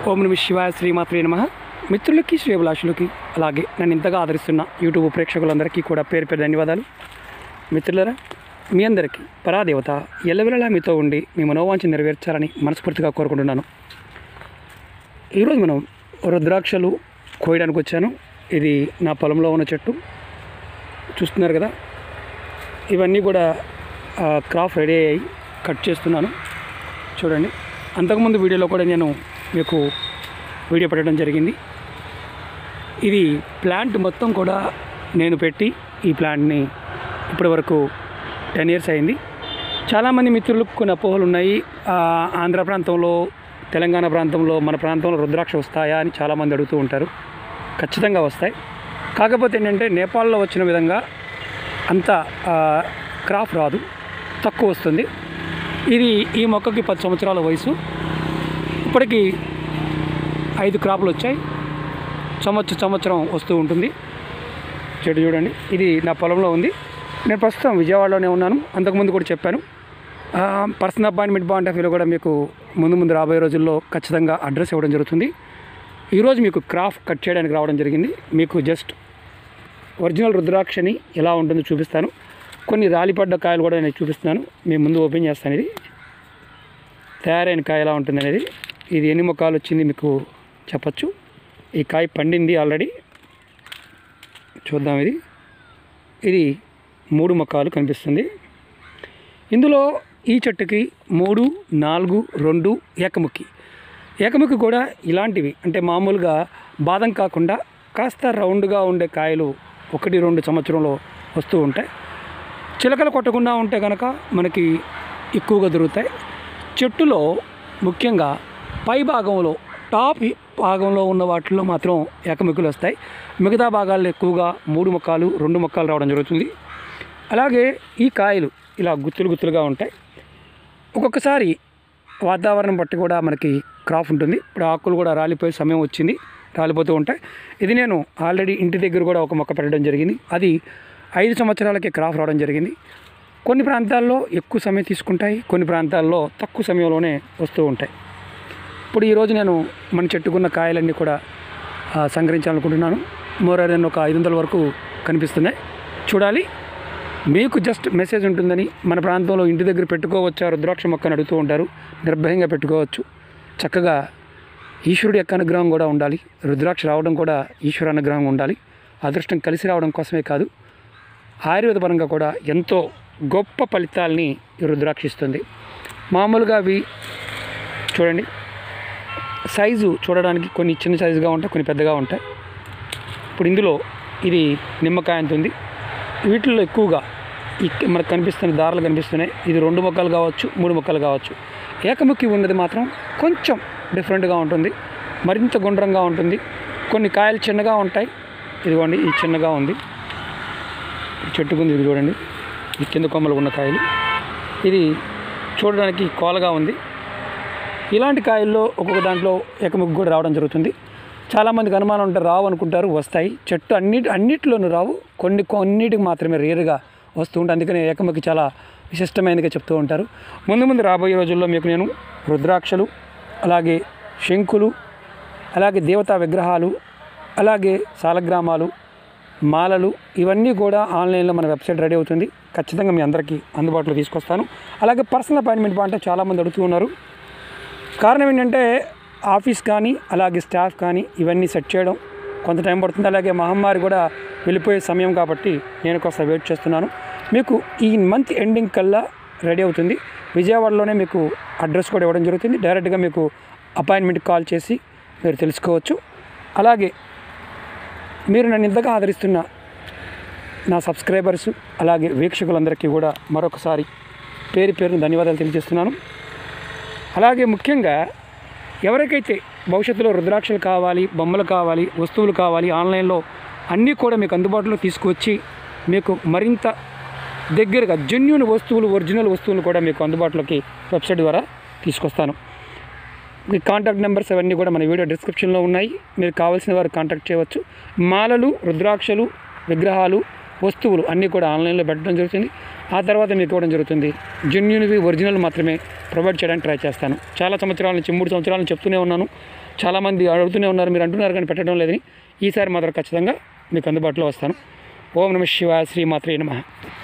ఓం నమ శివాయ శ్రీమాత్రే నమ మిత్రులకి శ్రేభిలాషులకి అలాగే నన్ను ఇంతగా ఆదరిస్తున్న యూట్యూబ్ ప్రేక్షకులందరికీ కూడా పేరు పేరు ధన్యవాదాలు మిత్రులరా మీ అందరికీ పరాదేవత ఎల్లవెల్లలా మీతో ఉండి మీ మనోవాంఛ నెరవేర్చాలని మనస్ఫూర్తిగా కోరుకుంటున్నాను ఈరోజు మనం రుద్రాక్షలు కోయడానికి వచ్చాను ఇది నా పొలంలో ఉన్న చెట్టు చూస్తున్నారు కదా ఇవన్నీ కూడా ఆ, క్రాప్ రెడీ అయ్యి కట్ చేస్తున్నాను చూడండి అంతకుముందు వీడియోలో కూడా నేను మీకు వీడియో పెట్టడం జరిగింది ఇది ప్లాంట్ మొత్తం కూడా నేను పెట్టి ఈ ప్లాంట్ని ఇప్పటి వరకు టెన్ ఇయర్స్ అయింది చాలామంది మిత్రులకు కొన్ని అపోహలు ఉన్నాయి ఆ, ఆంధ్ర ప్రాంతంలో తెలంగాణ ప్రాంతంలో మన ప్రాంతంలో రుద్రాక్ష వస్తాయా అని చాలామంది అడుగుతూ ఉంటారు ఖచ్చితంగా వస్తాయి కాకపోతే ఏంటంటే నేపాల్లో వచ్చిన విధంగా అంత ఆ, క్రాప్ రాదు తక్కువ వస్తుంది ఇది ఈ మొక్కకి పది సంవత్సరాల వయసు ఇప్పటికి ఐదు క్రాపులు వచ్చాయి సంవత్సరం సంవత్సరం వస్తూ ఉంటుంది చెట్టు చూడండి ఇది నా పొలంలో ఉంది నేను ప్రస్తుతం విజయవాడలోనే ఉన్నాను అంతకుముందు కూడా చెప్పాను ఆ, పర్సనల్ అపాయింట్మెంట్ పాయింట్ ఆఫ్ వ్యూలో కూడా మీకు ముందు ముందు రాబోయే రోజుల్లో ఖచ్చితంగా అడ్రస్ ఇవ్వడం జరుగుతుంది ఈరోజు మీకు క్రాఫ్ కట్ చేయడానికి రావడం జరిగింది మీకు జస్ట్ ఒరిజినల్ రుద్రాక్షని ఎలా ఉంటుందో చూపిస్తాను కొన్ని రాలిపడ్డ కాయలు కూడా నేను చూపిస్తున్నాను మీ ముందు ఓపెన్ చేస్తాను ఇది తయారైన కాయ ఎలా ఉంటుంది అనేది ఇది ఎన్ని మొక్కలు వచ్చింది మీకు చెప్పచ్చు ఈ కాయ పండింది ఆల్రెడీ చూద్దాం ఇది ఇది మూడు మొక్కలు కనిపిస్తుంది ఇందులో ఈ చెట్టుకి మూడు నాలుగు రెండు ఏకముఖి ఏకముఖి కూడా ఇలాంటివి అంటే మామూలుగా బాదం కాకుండా కాస్త రౌండ్గా ఉండే కాయలు ఒకటి రెండు సంవత్సరంలో వస్తూ ఉంటాయి చిలకలు కొట్టకుండా ఉంటే కనుక మనకి ఎక్కువగా దొరుకుతాయి చెట్టులో ముఖ్యంగా పై భాగంలో టాప్ భాగంలో ఉన్న వాటిల్లో మాత్రం ఏకముఖులు వస్తాయి మిగతా భాగాల్లో ఎక్కువగా మూడు మొక్కలు రెండు మొక్కలు రావడం జరుగుతుంది అలాగే ఈ కాయలు ఇలా గుత్తులు గుత్తులుగా ఉంటాయి ఒక్కొక్కసారి వాతావరణం బట్టి కూడా మనకి క్రాప్ ఉంటుంది ఇప్పుడు ఆకులు కూడా రాలిపోయే సమయం వచ్చింది రాలిపోతూ ఉంటాయి ఇది నేను ఆల్రెడీ ఇంటి దగ్గర కూడా ఒక మొక్క పెట్టడం జరిగింది అది ఐదు సంవత్సరాలకే క్రాప్ రావడం జరిగింది కొన్ని ప్రాంతాల్లో ఎక్కువ సమయం తీసుకుంటాయి కొన్ని ప్రాంతాల్లో తక్కువ సమయంలోనే వస్తూ ఉంటాయి ఇప్పుడు ఈరోజు నేను మన చెట్టుకున్న కాయలన్నీ కూడా ఆ, సంగ్రహించాలనుకుంటున్నాను మోర్ దెన్ ఒక ఐదు వందల వరకు కనిపిస్తున్నాయి చూడాలి మీకు జస్ట్ మెసేజ్ ఉంటుందని మన ప్రాంతంలో ఇంటి దగ్గర పెట్టుకోవచ్చా రుద్రాక్ష మొక్కను అడుగుతూ ఉంటారు నిర్భయంగా పెట్టుకోవచ్చు చక్కగా ఈశ్వరుడి యొక్క అనుగ్రహం కూడా ఉండాలి రుద్రాక్ష రావడం కూడా ఈశ్వర అనుగ్రహం ఉండాలి అదృష్టం కలిసి రావడం కోసమే కాదు ఆయుర్వేద పరంగా కూడా ఎంతో గొప్ప ఫలితాల్ని ఈ రుద్రాక్ష ఇస్తుంది మామూలుగా అవి చూడండి సైజు చూడడానికి కొన్ని చిన్న సైజుగా ఉంటాయి కొన్ని పెద్దగా ఉంటాయి ఇప్పుడు ఇందులో ఇది నిమ్మకాయ అంత ఉంది వీటిల్లో ఎక్కువగా ఈ మనకు కనిపిస్తున్న దారాలు కనిపిస్తున్నాయి ఇది రెండు మొక్కలు కావచ్చు మూడు మొక్కలు కావచ్చు ఏకముఖి ఉన్నది మాత్రం కొంచెం డిఫరెంట్గా ఉంటుంది మరింత గుండ్రంగా ఉంటుంది కొన్ని కాయలు చిన్నగా ఉంటాయి ఇదిగోండి ఈ చిన్నగా ఉంది ఈ చెట్టుకుంది ఇది చూడండి ఈ కింద కొమ్మలు ఉన్న కాయలు ఇది చూడడానికి కోలగా ఉంది ఇలాంటి కాయల్లో ఒక్కొక్క దాంట్లో ఏకముఖి కూడా రావడం జరుగుతుంది చాలామందికి అనుమానం ఉంటే రావు అనుకుంటారు వస్తాయి చెట్టు అన్నిటి అన్నిటిలోనూ రావు కొన్ని కొన్నిటికి మాత్రమే రేరుగా వస్తూ ఉంటాయి అందుకని ఏకముఖి చాలా విశిష్టమైనదిగా చెప్తూ ఉంటారు ముందు ముందు రాబోయే రోజుల్లో మీకు నేను రుద్రాక్షలు అలాగే శంకులు అలాగే దేవతా విగ్రహాలు అలాగే సాలగ్రామాలు మాలలు ఇవన్నీ కూడా ఆన్లైన్లో మన వెబ్సైట్ రెడీ అవుతుంది ఖచ్చితంగా మీ అందరికీ అందుబాటులో తీసుకొస్తాను అలాగే పర్సనల్ అపాయింట్మెంట్ అంటే చాలామంది అడుగుతూ ఉన్నారు కారణం ఏంటంటే ఆఫీస్ కానీ అలాగే స్టాఫ్ కానీ ఇవన్నీ సెట్ చేయడం కొంత టైం పడుతుంది అలాగే మహమ్మారి కూడా వెళ్ళిపోయే సమయం కాబట్టి నేను కాస్త వెయిట్ చేస్తున్నాను మీకు ఈ మంత్ ఎండింగ్ కల్లా రెడీ అవుతుంది విజయవాడలోనే మీకు అడ్రస్ కూడా ఇవ్వడం జరుగుతుంది డైరెక్ట్గా మీకు అపాయింట్మెంట్ కాల్ చేసి మీరు తెలుసుకోవచ్చు అలాగే మీరు నన్ను ఇంతగా ఆదరిస్తున్న నా సబ్స్క్రైబర్స్ అలాగే వీక్షకులందరికీ కూడా మరొకసారి పేరు పేరును ధన్యవాదాలు తెలియజేస్తున్నాను అలాగే ముఖ్యంగా ఎవరికైతే భవిష్యత్తులో రుద్రాక్షలు కావాలి బొమ్మలు కావాలి వస్తువులు కావాలి ఆన్లైన్లో అన్నీ కూడా మీకు అందుబాటులో తీసుకువచ్చి మీకు మరింత దగ్గరగా జెన్యున్ వస్తువులు ఒరిజినల్ వస్తువులు కూడా మీకు అందుబాటులోకి వెబ్సైట్ ద్వారా తీసుకొస్తాను మీ కాంటాక్ట్ నెంబర్స్ అవన్నీ కూడా మన వీడియో డిస్క్రిప్షన్లో ఉన్నాయి మీరు కావాల్సిన వారు కాంటాక్ట్ చేయవచ్చు మాలలు రుద్రాక్షలు విగ్రహాలు వస్తువులు అన్నీ కూడా ఆన్లైన్లో పెట్టడం జరుగుతుంది ఆ తర్వాత మీకు ఇవ్వడం జరుగుతుంది జెన్యున్వి ఒరిజినల్ మాత్రమే ప్రొవైడ్ చేయడానికి ట్రై చేస్తాను చాలా సంవత్సరాల నుంచి మూడు సంవత్సరాల నుంచి చెప్తూనే ఉన్నాను చాలామంది అడుగుతూనే ఉన్నారు మీరు అంటున్నారు కానీ పెట్టడం లేదని ఈసారి మాత్రం ఖచ్చితంగా మీకు అందుబాటులో వస్తాను ఓం నమ శివ శ్రీమాత్రే నమ